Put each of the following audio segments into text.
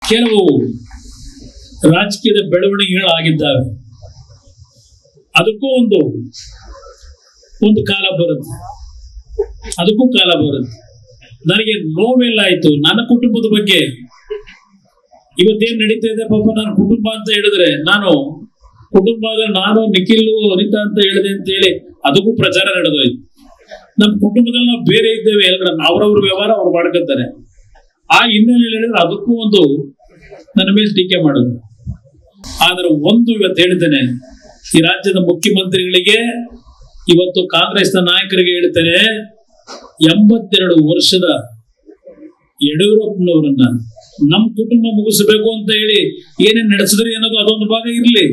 ಕೆಲವು ರಾಜಕೀಯದ ಬೆಳವಣಿಗೆಗಳಾಗಿದ್ದಾವೆ ಅದಕ್ಕೂ ಒಂದು ಒಂದು ಕಾಲ ಬರುತ್ತೆ ಅದಕ್ಕೂ ಕಾಲ ಬರುತ್ತೆ ನನಗೆ ನೋವೆಲ್ಲ ಆಯ್ತು ನನ್ನ ಕುಟುಂಬದ ಬಗ್ಗೆ ಇವತ್ತೇನ್ ನಡೀತಾ ಇದೆ ಪಾಪ ನನ್ನ ಕುಟುಂಬ ಅಂತ ಹೇಳಿದ್ರೆ ನಾನು ಕುಟುಂಬ ಅಂದ್ರೆ ನಾನು ನಿಖಿಲ್ ಅನಿತಾ ಅಂತ ಹೇಳಿದೆ ಅಂತ ಹೇಳಿ ಅದಕ್ಕೂ ಪ್ರಚಾರ ನಡೆದೋಯ್ತು ನಮ್ಮ ಕುಟುಂಬದಲ್ಲಿ ನಾವು ಬೇರೆ ಇದ್ದೇವೆ ಎಲ್ಲರ ಅವ್ರವ್ರ ವ್ಯವಹಾರ ಅವ್ರು ಮಾಡ್ಕೊತಾರೆ ಆ ಹಿನ್ನೆಲೆಯಲ್ಲಿ ಹೇಳಿದ್ರೆ ಅದಕ್ಕೂ ಒಂದು ನನ್ನ ಮೇಲೆ ಟೀಕೆ ಮಾಡೋದು ಆದ್ರೆ ಒಂದು ಇವತ್ತು ಹೇಳ್ತೇನೆ ಈ ರಾಜ್ಯದ ಮುಖ್ಯಮಂತ್ರಿಗಳಿಗೆ ಇವತ್ತು ಕಾಂಗ್ರೆಸ್ನ ನಾಯಕರಿಗೆ ಹೇಳ್ತೇನೆ ಎಂಬತ್ತೆರಡು ವರ್ಷದ ಯಡಿಯೂರಪ್ಪನವರನ್ನ ನಮ್ಮ ಕುಟುಂಬ ಮುಗಿಸಬೇಕು ಅಂತ ಹೇಳಿ ಏನೇನ್ ನಡೆಸಿದ್ರಿ ಅನ್ನೋದು ಅದೊಂದು ಭಾಗ ಇರ್ಲಿ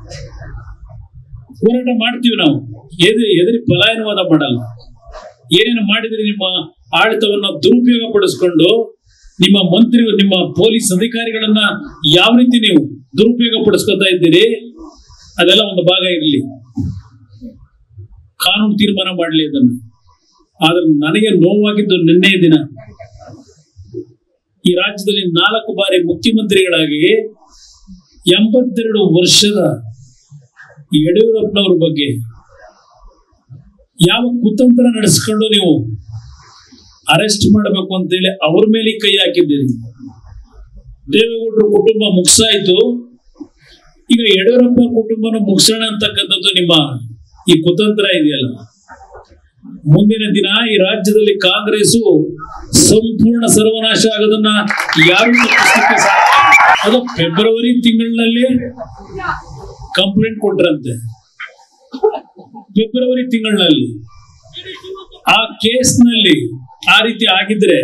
ಹೋರಾಟ ಮಾಡ್ತೀವಿ ನಾವು ಎದುರಿ ಎದುರಿ ಪಲಾಯನವಾದ ಮಾಡಲ್ಲ ಏನೇನು ಮಾಡಿದ್ರಿ ನಿಮ್ಮ ಆಡಳಿತವನ್ನ ದುರುಪಯೋಗ ಪಡಿಸ್ಕೊಂಡು ನಿಮ್ಮ ಮಂತ್ರಿ ನಿಮ್ಮ ಪೊಲೀಸ್ ಅಧಿಕಾರಿಗಳನ್ನ ಯಾವ ರೀತಿ ನೀವು ದುರುಪಯೋಗ ಪಡಿಸ್ಕೊತಾ ಇದ್ದೀರಿ ಅದೆಲ್ಲ ಒಂದು ಭಾಗ ಇರಲಿ ಕಾನೂನು ತೀರ್ಮಾನ ಮಾಡಲಿ ಅದನ್ನು ಆದ್ರೆ ನನಗೆ ನೋವಾಗಿದ್ದು ನಿನ್ನೆಯ ದಿನ ಈ ರಾಜ್ಯದಲ್ಲಿ ನಾಲ್ಕು ಬಾರಿ ಮುಖ್ಯಮಂತ್ರಿಗಳಾಗಿ ಎಂಬತ್ತೆರಡು ವರ್ಷದ ಯಡಿಯೂರಪ್ಪನವ್ರ ಬಗ್ಗೆ ಯಾವ ಕುತಂತ್ರ ನಡೆಸ್ಕೊಂಡು ನೀವು ಅರೆಸ್ಟ್ ಮಾಡಬೇಕು ಅಂತೇಳಿ ಅವ್ರ ಮೇಲೆ ಕೈ ಹಾಕಿದ್ದೀರಿ ದೇವೇಗೌಡರ ಕುಟುಂಬ ಮುಗಿಸಾಯ್ತು ಈಗ ಯಡಿಯೂರಪ್ಪ ಕುಟುಂಬನ ಮುಗಿಸೋಣ ಅಂತಕ್ಕಂಥದ್ದು ನಿಮ್ಮ ಈ ಕುತಂತ್ರ ಇದೆಯಲ್ಲ ಮುಂದಿನ ದಿನ ಈ ರಾಜ್ಯದಲ್ಲಿ ಕಾಂಗ್ರೆಸ್ ಸಂಪೂರ್ಣ ಸರ್ವನಾಶ ಆಗೋದನ್ನ ಯಾರು ತಪ್ಪಿಸ್ಲಿಕ್ಕೆ ಸಾಧ್ಯ ಇಲ್ಲ. ಅದು ಫೆಬ್ರವರಿ ತಿಂಗಳಿನಲ್ಲಿ ಕಂಪ್ಲೇಂಟ್ ಕೊಟ್ರಂತೆ ಫೆಬ್ರವರಿ ತಿಂಗಳಿನಲ್ಲಿ ಆ ಕೇಸ್ನಲ್ಲಿ ಆ ರೀತಿ ಆಗಿದ್ರೆ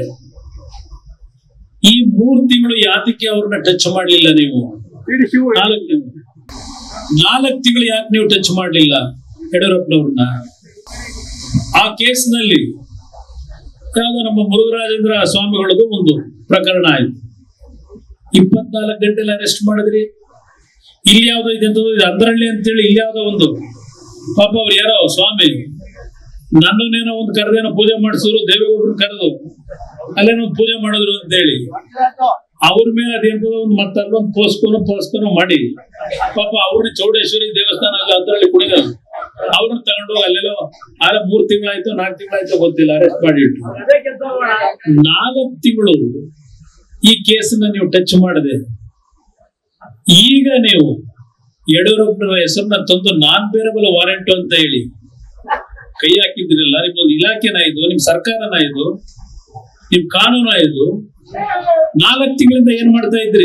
ಈ ಮೂರ್ ತಿಂಗಳು ಯಾತಕ್ಕೆ ಅವ್ರನ್ನ ಟಚ್ ಮಾಡ್ಲಿಲ್ಲ ನೀವು ನಾಲ್ಕು ತಿಂಗಳು ನಾಲ್ಕು ತಿಂಗಳು ಯಾಕೆ ನೀವು ಟಚ್ ಮಾಡ್ಲಿಲ್ಲ ಯಡಿಯೂರಪ್ಪನವ್ರನ್ನ ಆ ಕೇಸ್ನಲ್ಲಿ ಯಾವ್ದೋ ನಮ್ಮ ಮುರುಘರಾಜೇಂದ್ರ ಸ್ವಾಮಿಗಳದು ಒಂದು ಪ್ರಕರಣ ಆಯ್ತು ಇಪ್ಪತ್ನಾಲ್ಕು ಗಂಟೆಲಿ ಅರೆಸ್ಟ್ ಮಾಡಿದ್ರಿ ಇಲ್ಲಿ ಯಾವ್ದೋ ಇದೆ ಅಂತದ್ದು ಇದು ಅಂದ್ರಳ್ಳಿ ಅಂತೇಳಿ ಇಲ್ಲಿ ಯಾವ್ದೋ ಒಂದು ಪಾಪ ಅವ್ರು ಯಾರೋ ಸ್ವಾಮಿ ನನ್ನನ್ನೇನೋ ಒಂದು ಕರೆದೇನೋ ಪೂಜೆ ಮಾಡಿಸಿದ್ರು ದೇವೇಗೌಡರು ಕರೆದು ಅಲ್ಲೇನೋ ಒಂದು ಪೂಜೆ ಮಾಡಿದ್ರು ಅಂತೇಳಿ ಅವ್ರ ಮೇಲೆ ಅದೇಂತದೋ ಒಂದು ಮತ್ತೆ ಅಲ್ಲೊಂದು ಪೋಸ್ಕೋನ ಪೋಸ್ಕೋನ ಮಾಡಿ ಪಾಪ ಅವ್ರನ್ನ ಚೌಡೇಶ್ವರಿ ದೇವಸ್ಥಾನ ಅಲ್ಲ ಅಂತೇಳಿ ಕುಣಿದ ಅವ್ರನ್ನ ತಗೊಂಡೋಗಿ ಅಲ್ಲೆಲ್ಲೋ ಆಗ ಮೂರ್ ತಿಂಗಳಾಯ್ತು ನಾಲ್ಕು ತಿಂಗಳಾಯ್ತು ಗೊತ್ತಿಲ್ಲ ಅರೆಸ್ಟ್ ಮಾಡಿಟ್ಟು ನಾಲ್ಕು ತಿಂಗಳು ಈ ಕೇಸನ್ನ ನೀವು ಟಚ್ ಮಾಡದೆ ಈಗ ನೀವು ಯಡಿಯೂರಪ್ಪನವರ ಹೆಸರನ್ನ ತಂದು ನಾನ್ ಬೇರಬಲ್ ವಾರೆಂಟ್ ಅಂತ ಹೇಳಿ ಕೈ ಹಾಕಿದ್ರಲ್ಲ ನಿಮ್ದೊಂದು ಇಲಾಖೆನ ಇದು ನಿಮ್ ಸರ್ಕಾರನ ಇದು ನಿಮ್ ಕಾನೂನ ಇದು ನಾಲ್ಕು ತಿಂಗಳಿಂದ ಏನ್ ಮಾಡ್ತಾ ಇದ್ರಿ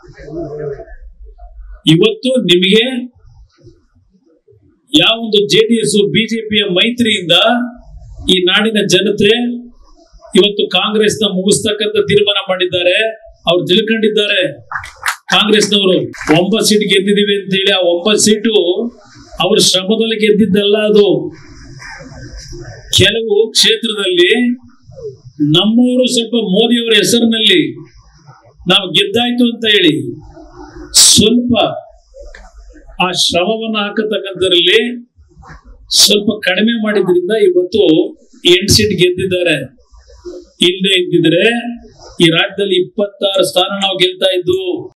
ಇವತ್ತು ನಿಮಗೆ ಯಾವೊಂದು ಜೆ ಡಿ ಎಸ್ ಬಿಜೆಪಿಯ ಮೈತ್ರಿಯಿಂದ ಈ ನಾಡಿನ ಜನತೆ ಇವತ್ತು ಕಾಂಗ್ರೆಸ್ನ ಮುಗಿಸ್ತಕ್ಕಂಥ ತೀರ್ಮಾನ ಮಾಡಿದ್ದಾರೆ ಅವ್ರು ತಿಳ್ಕೊಂಡಿದ್ದಾರೆ ಕಾಂಗ್ರೆಸ್ನವರು ಒಂಬತ್ತು ಸೀಟ್ ಗೆದ್ದಿದೀವಿ ಅಂತ ಹೇಳಿ ಆ ಒಂಬತ್ತು ಸೀಟು ಅವ್ರ ಶ್ರಮದಲ್ಲಿ ಗೆದ್ದಿದ್ದಲ್ಲ ಅದು ಕೆಲವು ಕ್ಷೇತ್ರದಲ್ಲಿ ನಮ್ಮವರು ಸ್ವಲ್ಪ ಮೋದಿ ಅವರ ಹೆಸರಿನಲ್ಲಿ ನಾವು ಗೆದ್ದಾಯ್ತು ಅಂತ ಹೇಳಿ ಸ್ವಲ್ಪ ಆ ಶ್ರಮವನ್ನು ಹಾಕತಕ್ಕಂಥದ್ರಲ್ಲಿ ಸ್ವಲ್ಪ ಕಡಿಮೆ ಮಾಡಿದ್ರಿಂದ ಇವತ್ತು ಎಂಟು ಸೀಟ್ ಗೆದ್ದಿದ್ದಾರೆ ಇಲ್ಲದೆ ಇದ್ದಿದ್ರೆ ಈ ರಾಜ್ಯದಲ್ಲಿ ಇಪ್ಪತ್ತಾರು ಸ್ಥಾನ ನಾವು ಗೆಲ್ತಾ ಇದ್ದು